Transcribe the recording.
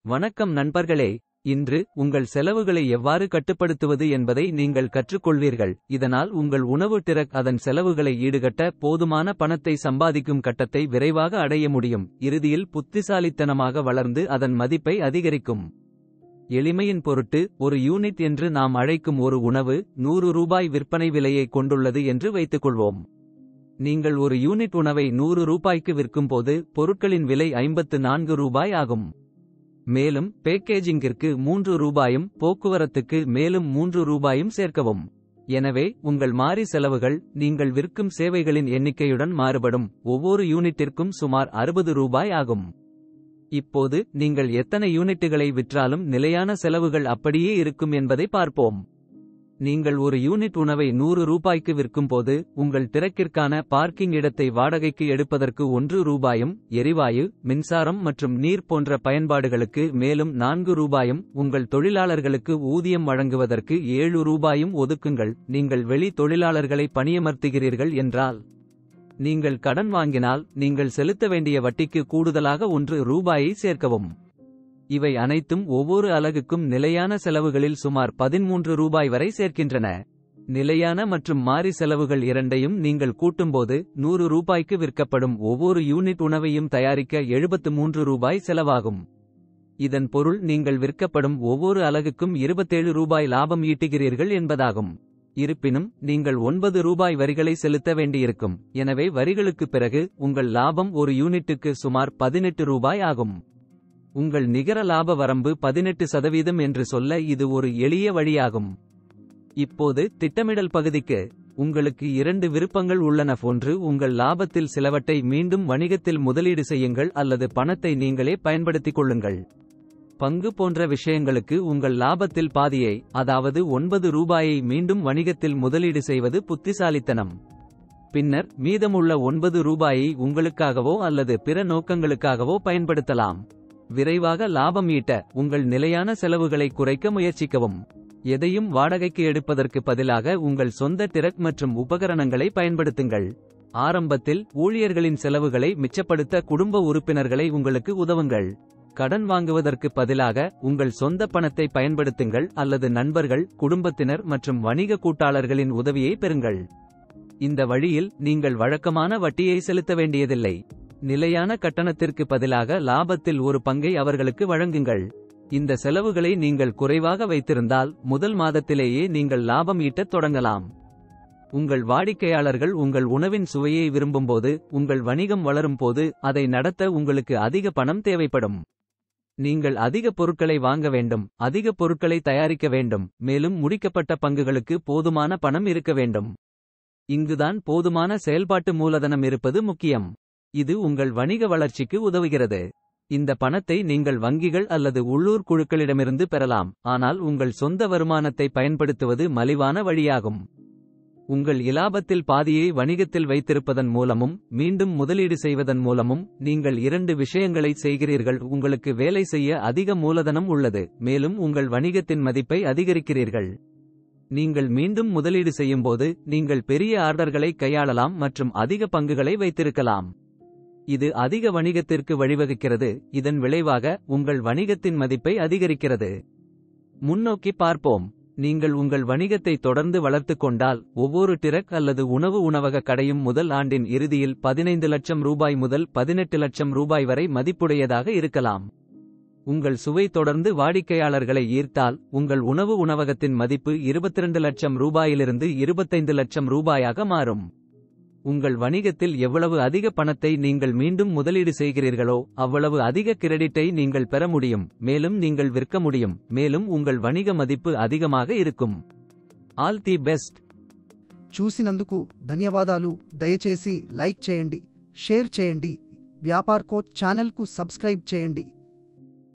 வணக்கம் நண்பர்களே இன்று உங்கள் செலவுகளை எவ்வாறு கட்டுப்படுத்துவது என்பதை நீங்கள் கற்றுக்கொள்வீர்கள் இதனால் உங்கள் உணவு டிரக் அதன் செலவுகளை ஈடுகட்ட போதுமான பணத்தை சம்பாதிக்கும் கட்டத்தை விரைவாக அடைய முடியும் இறுதியில் புத்திசாலித்தனமாக வளர்ந்து அதன் மதிப்பை அதிகரிக்கும் எளிமையின் பொருட்டு ஒரு யூனிட் என்று நாம் அழைக்கும் ஒரு உணவு நூறு ரூபாய் விற்பனை விலையை கொண்டுள்ளது என்று வைத்துக்கொள்வோம் நீங்கள் ஒரு யூனிட் உணவை நூறு ரூபாய்க்கு விற்கும்போது பொருட்களின் விலை ஐம்பத்து நான்கு ரூபாய் ஆகும் மேலும் பேக்கேஜிங்கிற்கு மூன்று ரூபாயும் போக்குவரத்துக்கு மேலும் மூன்று ரூபாயும் சேர்க்கவும் எனவே உங்கள் மாறி செலவுகள் நீங்கள் விற்கும் சேவைகளின் எண்ணிக்கையுடன் மாறுபடும் ஒவ்வொரு யூனிட்டிற்கும் சுமார் அறுபது ரூபாய் ஆகும் இப்போது நீங்கள் எத்தனை யூனிட்டுகளை விற்றாலும் நிலையான செலவுகள் அப்படியே இருக்கும் என்பதை பார்ப்போம் நீங்கள் ஒரு யூனிட் உணவை நூறு ரூபாய்க்கு விற்கும்போது உங்கள் திறக்கிற்கான பார்க்கிங் இடத்தை வாடகைக்கு எடுப்பதற்கு ஒன்று ரூபாயும் எரிவாயு மின்சாரம் மற்றும் நீர் போன்ற பயன்பாடுகளுக்கு மேலும் நான்கு ரூபாயும் உங்கள் தொழிலாளர்களுக்கு ஊதியம் வழங்குவதற்கு ஏழு ரூபாயும் ஒதுக்குங்கள் நீங்கள் வெளி தொழிலாளர்களை பணியமர்த்துகிறீர்கள் என்றால் நீங்கள் கடன் வாங்கினால் நீங்கள் செலுத்த வேண்டிய வட்டிக்கு கூடுதலாக ஒன்று ரூபாயை சேர்க்கவும் இவை அனைத்தும் ஒவ்வொரு அலகுக்கும் நிலையான செலவுகளில் சுமார் பதிமூன்று ரூபாய் வரை சேர்க்கின்றன நிலையான மற்றும் மாறி செலவுகள் இரண்டையும் நீங்கள் கூட்டும்போது நூறு ரூபாய்க்கு விற்கப்படும் ஒவ்வொரு யூனிட் உணவையும் தயாரிக்க எழுபத்து மூன்று ரூபாய் செலவாகும் இதன் பொருள் நீங்கள் விற்கப்படும் ஒவ்வொரு அலகுக்கும் இருபத்தேழு ரூபாய் லாபம் ஈட்டுகிறீர்கள் என்பதாகும் இருப்பினும் நீங்கள் ஒன்பது ரூபாய் வரிகளை செலுத்த வேண்டியிருக்கும் எனவே வரிகளுக்குப் பிறகு உங்கள் லாபம் ஒரு யூனிட்டுக்கு சுமார் பதினெட்டு ரூபாய் ஆகும் உங்கள் நிகர லாப வரம்பு பதினெட்டு சதவீதம் என்று சொல்ல இது ஒரு எளிய வழியாகும் இப்போது திட்டமிடல் பகுதிக்கு உங்களுக்கு இரண்டு விருப்பங்கள் உள்ளன ஒன்று உங்கள் லாபத்தில் சிலவற்றை மீண்டும் வணிகத்தில் முதலீடு செய்யுங்கள் அல்லது பணத்தை நீங்களே பயன்படுத்திக் கொள்ளுங்கள் பங்கு போன்ற விஷயங்களுக்கு உங்கள் லாபத்தில் பாதியை அதாவது ஒன்பது ரூபாயை மீண்டும் வணிகத்தில் முதலீடு செய்வது புத்திசாலித்தனம் பின்னர் மீதமுள்ள ஒன்பது ரூபாயை உங்களுக்காகவோ அல்லது பிற நோக்கங்களுக்காகவோ பயன்படுத்தலாம் விரைவாக லாபம் ஈட்ட உங்கள் நிலையான செலவுகளை குறைக்க முயற்சிக்கவும் எதையும் வாடகைக்கு எடுப்பதற்கு பதிலாக உங்கள் சொந்த டிரக் மற்றும் உபகரணங்களை பயன்படுத்துங்கள் ஆரம்பத்தில் ஊழியர்களின் செலவுகளை மிச்சப்படுத்த குடும்ப உறுப்பினர்களை உங்களுக்கு உதவுங்கள் கடன் வாங்குவதற்கு பதிலாக உங்கள் சொந்த பணத்தை பயன்படுத்துங்கள் அல்லது நண்பர்கள் குடும்பத்தினர் மற்றும் வணிக கூட்டாளர்களின் உதவியை பெறுங்கள் இந்த வழியில் நீங்கள் வழக்கமான வட்டியை செலுத்த வேண்டியதில்லை நிலையான கட்டணத்திற்கு பதிலாக லாபத்தில் ஒரு பங்கை அவர்களுக்கு வழங்குங்கள் இந்த செலவுகளை நீங்கள் குறைவாக வைத்திருந்தால் முதல் மாதத்திலேயே நீங்கள் லாபம் ஈட்டத் தொடங்கலாம் உங்கள் வாடிக்கையாளர்கள் உங்கள் உணவின் சுவையை விரும்பும்போது உங்கள் வணிகம் வளரும் போது அதை நடத்த உங்களுக்கு அதிக பணம் தேவைப்படும் நீங்கள் அதிக பொருட்களை வாங்க வேண்டும் அதிக பொருட்களை தயாரிக்க வேண்டும் மேலும் முடிக்கப்பட்ட பங்குகளுக்கு போதுமான பணம் இருக்க வேண்டும் இங்குதான் போதுமான செயல்பாட்டு மூலதனம் இருப்பது முக்கியம் இது உங்கள் வணிக வளர்ச்சிக்கு உதவுகிறது இந்த பணத்தை நீங்கள் வங்கிகள் அல்லது உள்ளூர் குழுக்களிடமிருந்து பெறலாம் ஆனால் உங்கள் சொந்த வருமானத்தை பயன்படுத்துவது மலிவான வழியாகும் உங்கள் இலாபத்தில் பாதியை வணிகத்தில் வைத்திருப்பதன் மூலமும் மீண்டும் முதலீடு செய்வதன் மூலமும் நீங்கள் இரண்டு விஷயங்களை செய்கிறீர்கள் உங்களுக்கு வேலை செய்ய அதிக மூலதனம் உள்ளது மேலும் உங்கள் வணிகத்தின் மதிப்பை அதிகரிக்கிறீர்கள் நீங்கள் மீண்டும் முதலீடு செய்யும்போது நீங்கள் பெரிய ஆர்டர்களை கையாளலாம் மற்றும் அதிக பங்குகளை வைத்திருக்கலாம் இது அதிக வணிகத்திற்கு வழிவகுக்கிறது இதன் விளைவாக உங்கள் வணிகத்தின் மதிப்பை அதிகரிக்கிறது முன்னோக்கி பார்ப்போம் நீங்கள் உங்கள் வணிகத்தை தொடர்ந்து வளர்த்துக் கொண்டால் ஒவ்வொரு டிரக் அல்லது உணவு உணவக கடையும் முதல் ஆண்டின் இறுதியில் பதினைந்து லட்சம் ரூபாய் முதல் பதினெட்டு லட்சம் ரூபாய் வரை மதிப்புடையதாக இருக்கலாம் உங்கள் சுவை தொடர்ந்து வாடிக்கையாளர்களை ஈர்த்தால் உங்கள் உணவு உணவகத்தின் மதிப்பு இருபத்திரண்டு லட்சம் ரூபாயிலிருந்து இருபத்தைந்து லட்சம் ரூபாயாக மாறும் உங்கள் வணிகத்தில் எவ்வளவு அதிக பணத்தை நீங்கள் மீண்டும் முதலீடு செய்கிறீர்களோ அவ்வளவு அதிக கிரெடிட்டை நீங்கள் பெற முடியும் மேலும் நீங்கள் விற்க முடியும் மேலும் உங்கள் வணிக மதிப்பு அதிகமாக இருக்கும் ஆல் தி பெஸ்ட் చూసినందుకు ధన్యవాదాలు దయచేసి లైక్ చేయండి షేర్ చేయండి వ్యాపార్ కోచ్ ఛానల్కు సబ్స్క్రైబ్ చేయండి